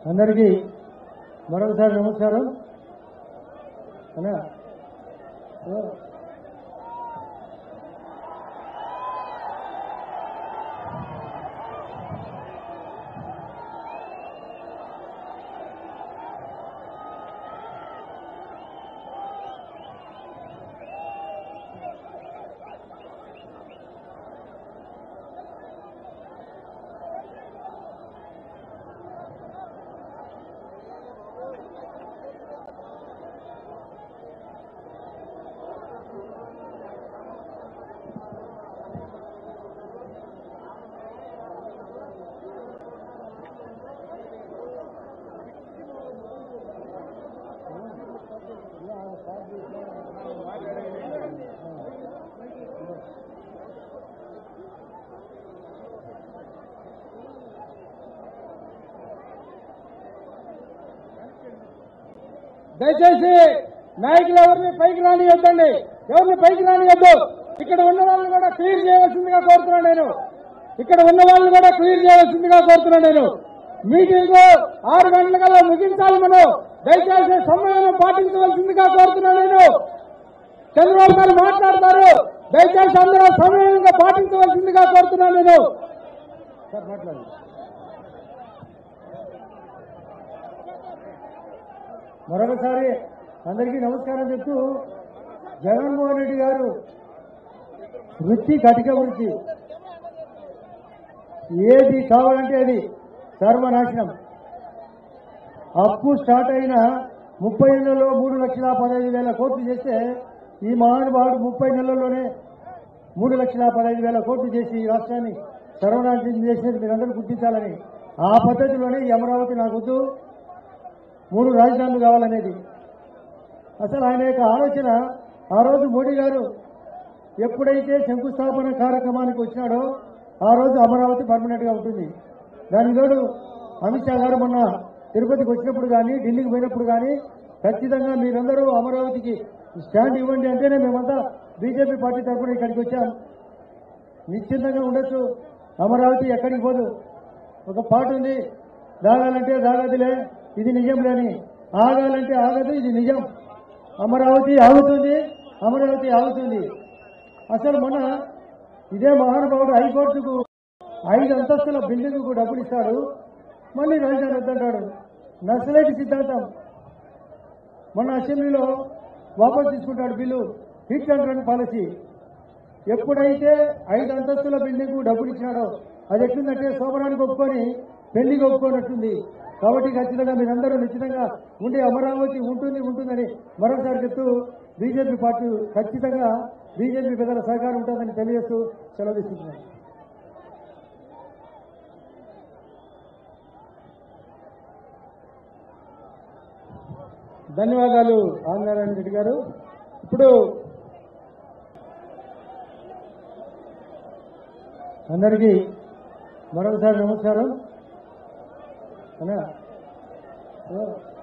అందరికీ మరొకసారి నమస్కారం అన్నా ఓ, దయచేసి నాయకులు ఎవరిని పైకి రానియొద్దండి ఎవరిని పైకి రానియొద్దు ఇక్కడ ఉన్న వాళ్ళని కూడా క్లియర్ చేయవలసిందిగా కోరుతున్నాను నేను ఇక్కడ ఉన్న వాళ్ళని కూడా క్లియర్ చేయవలసిందిగా కోరుతున్నాను నేను మీటింగ్ ఆరు గంటలకల్లా ముగించాలి మనం దయచేసి సమయం పాటించవలసిందిగా కోరుతున్నాను నేను చంద్రబాబు గారు మాట్లాడతారు దయచేసి అందరూ సమయంగా పాటించవలసిందిగా కోరుతున్నాను నేను సార్ మాట్లాడండి మరొకసారి అందరికీ నమస్కారం చెప్తూ జగన్మోహన్ రెడ్డి గారు వృత్తి కటిక వృత్తి ఏది కావాలంటే అది సర్వనాశనం అప్పు స్టార్ట్ అయిన ముప్పై నెలల్లో మూడు లక్షల పదహైదు వేల కోట్లు చేస్తే ఈ మహానుభావుడు ముప్పై నెలల్లోనే మూడు లక్షల పదహైదు వేల కోట్లు చేసి ఈ రాష్ట్రాన్ని సర్వనాశనం చేసేది మీరందరూ గుర్తించాలని ఆ పద్ధతిలోనే ఈ అమరావతి నాకు వద్దు మూడు రాజధానులు కావాలనేది అసలు ఆయన యొక్క ఆలోచన ఆ రోజు మోడీ గారు ఎప్పుడైతే శంకుస్థాపన కార్యక్రమానికి వచ్చినాడో ఆ రోజు అమరావతి పర్మనెంట్ గా ఉంటుంది దానికి తోడు అమిత్ షా గారు మొన్న తిరుపతికి వచ్చినప్పుడు కానీ ఢిల్లీకి పోయినప్పుడు కానీ ఖచ్చితంగా మీరందరూ అమరావతికి స్టాండ్ ఇవ్వండి అంటేనే మేమంతా బీజేపీ పార్టీ తరఫున ఇక్కడికి వచ్చాం నిశ్చింతంగా ఉండొచ్చు అమరావతి ఎక్కడికి పోదు ఒక పాట ఉంది దాగాలంటే దాగదులే ఇది నిజం లేని ఆగాలంటే ఆగదు ఇది నిజం అమరావతి ఆగుతుంది అమరావతి ఆగుతుంది అసలు మొన్న ఇదే మహానుభావుడు హైకోర్టుకు ఐదు అంతస్తుల బిల్డింగ్కు డబ్బులు ఇస్తాడు మళ్ళీ రాజధాని వద్దంటాడు నక్సలైట్ సిద్ధాంతం మొన్న అసెంబ్లీలో వాపసు తీసుకుంటాడు bill hit and run policy ఎప్పుడైతే ఐదు అంతస్తుల బిల్డింగ్ డబ్బులు ఇచ్చినాడో అది ఎట్లుందంటే సోమరానికి ఒప్పుకొని పెళ్లికి ఒప్పుకోనట్టుంది కాబట్టి ఖచ్చితంగా మీరందరూ నిశ్చితంగా ఉండే అమరావతి ఉంటుంది ఉంటుందని మరొకసారి చెప్తూ బీజేపీ పార్టీ ఖచ్చితంగా బీజేపీ పెద్దల సహకారం ఉంటుందని తెలియజేస్తూ సెలవు తీసుకుంటున్నాను ధన్యవాదాలు ఆంధ్రారాయణ రెడ్డి గారు ఇప్పుడు అందరికీ మరొకసారి నమస్కారం అన్నా ఓ,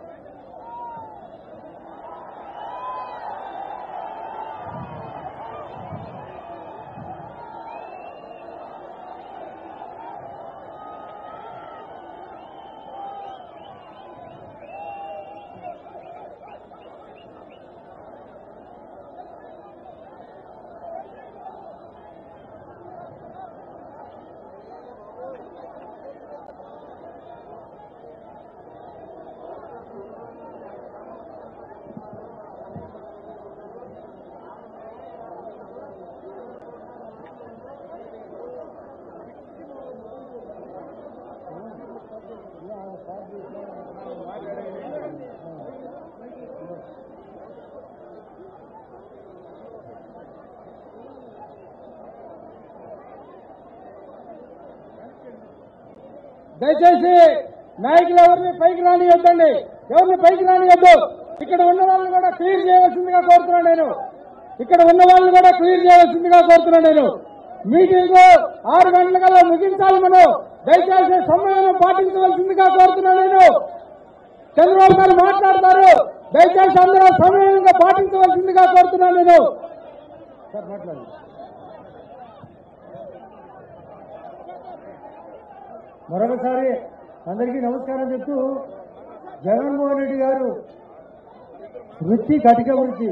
దయచేసి నాయకులు ఎవరిని పైకి రానియొద్దండి ఎవరిని పైకి రానియొద్దు ఇక్కడ ఉన్న వాళ్ళని కూడా క్లియర్ చేయవలసిందిగా కోరుతున్నాను నేను ఇక్కడ ఉన్న వాళ్ళని కూడా క్లియర్ చేయవలసిందిగా కోరుతున్నాను నేను మీటింగ్ ఆరు గంటలకల్లా ముగించాలి మనం దయచేసి సమయం పాటించవలసిందిగా కోరుతున్నాను నేను చంద్రబాబు గారు మాట్లాడతారు దయచేసి అందరూ సమయంగా పాటించవలసిందిగా కోరుతున్నాను నేను సార్ మాట్లాడండి మరొకసారి అందరికీ నమస్కారం చెప్తూ జగన్మోహన్ రెడ్డి గారు వృత్తి కటిక వృత్తి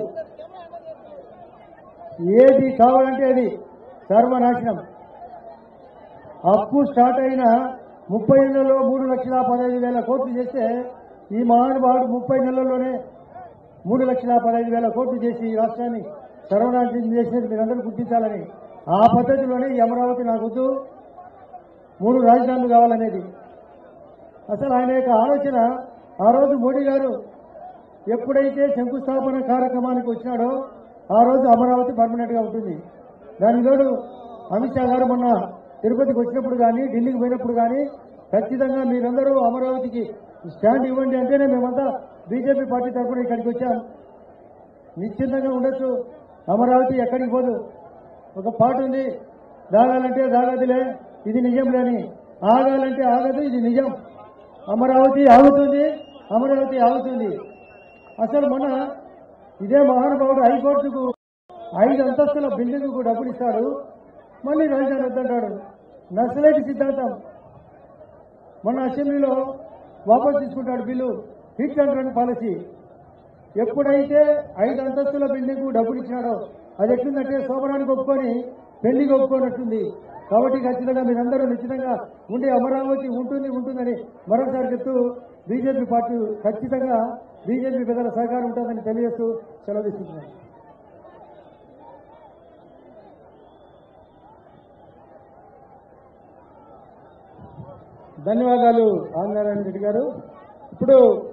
ఏది కావాలంటే అది సర్వనాశనం అప్పు స్టార్ట్ అయిన ముప్పై నెలల్లో మూడు లక్షల పదహైదు వేల కోట్లు చేస్తే ఈ మహానుభావుడు ముప్పై నెలల్లోనే మూడు లక్షల పదహైదు వేల కోట్లు చేసి ఈ రాష్ట్రాన్ని సర్వనాశనం చేసేది మీరందరూ గుర్తించాలని ఆ పద్ధతిలోనే ఈ అమరావతి నాకు వద్దు మూడు రాజధానులు కావాలనేది అసలు ఆయన యొక్క ఆలోచన ఆ రోజు మోడీ గారు ఎప్పుడైతే శంకుస్థాపన కార్యక్రమానికి వచ్చినాడో ఆ రోజు అమరావతి పర్మనెంట్ గా ఉంటుంది దానికి తోడు అమిత్ షా గారు మొన్న తిరుపతికి వచ్చినప్పుడు కానీ ఢిల్లీకి పోయినప్పుడు కానీ ఖచ్చితంగా మీరందరూ అమరావతికి స్టాండ్ ఇవ్వండి అంటేనే మేమంతా బీజేపీ పార్టీ తరఫున ఇక్కడికి వచ్చాం నిశ్చింతంగా ఉండొచ్చు అమరావతి ఎక్కడికి పోదు ఒక పాట ఉంది దాగాలంటే దాగదులే ఇది నిజంలే అని ఆగాలంటే ఆగదు ఇది నిజం అమరావతి ఆగుతుంది అమరావతి ఆగుతుంది అసలు మన ఇదే మహానుభావుడు హైకోర్టుకు ఐదు అంతస్తుల బిల్డింగ్కు డబ్బులు ఇస్తాడు మళ్ళీ రాజధాని వద్దంటాడు నక్సలైట్ సిద్ధాంతం మొన్న అసెంబ్లీలో వాపసు తీసుకుంటాడు bill hit and run policy ఎప్పుడైతే ఐదు అంతస్తుల బిల్డింగ్ డబ్బులు ఇచ్చినాడో అది ఎట్లుందంటే శోభనానికి ఒప్పుకొని పెళ్లికి ఒప్పుకోనట్టుంది కాబట్టి ఖచ్చితంగా మీరందరూ నిశ్చితంగా ఉండే అమరావతి ఉంటుంది ఉంటుందని మరోసారి చెప్తూ బీజేపీ పార్టీ ఖచ్చితంగా బీజేపీ పెద్దల సహకారం ఉంటుందని తెలియజేస్తూ సెలవు తీసుకుంటున్నాను ధన్యవాదాలు ఆంధ్రారాయణ రెడ్డి గారు ఇప్పుడు